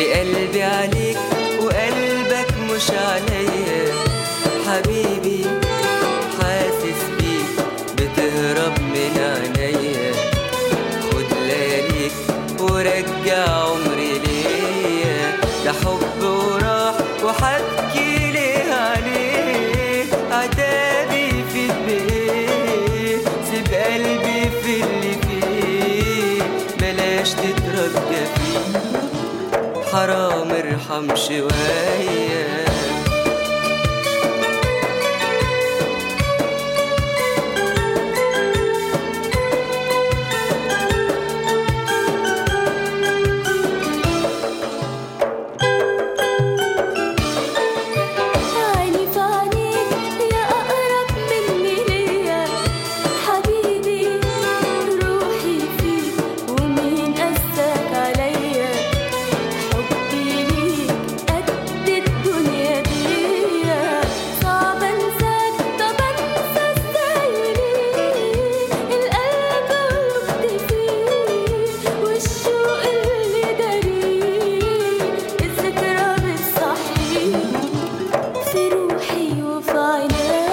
لقلبي عليك وقلبك مش عليا حبيبي حاسس بيك بتهرب من عينيا خد لياليك ورجع عمري ليا ده حب وراح وحكي ليه عليه عتابي في البيت سيب قلبي في اللي فيه بلاش تترجى فيه حرام ارحم شويه عيني في عينيك يا أقرب مني ليا حبيبي روحي فيك ومين قساك عليا حبي ليك قد الدنيا دي صعب انساك طب انسى ازاي ليك القلب وقت فيه والشوق اللي داريه الذكرى بتصحي في روحي وفي عينيا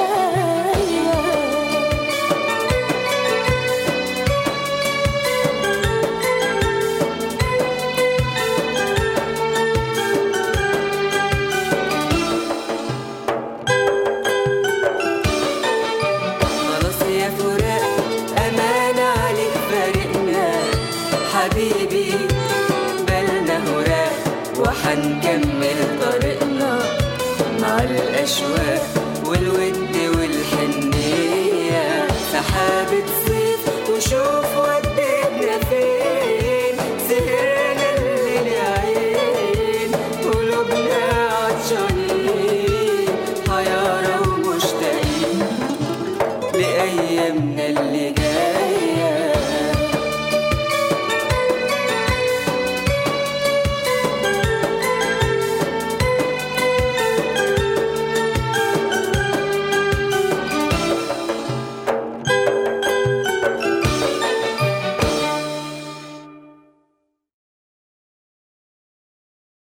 خلاص يا فراق أمان عليك فارقنا حبيبي بالنا هراء وحنكمل طريقنا مع الأشواق والود والحنية سحابة صيف وشوف ودتنا فين سهرنا الليل يا عين قلوبنا عطشانين حيارى ومشتاقين لأيامنا اللي جاية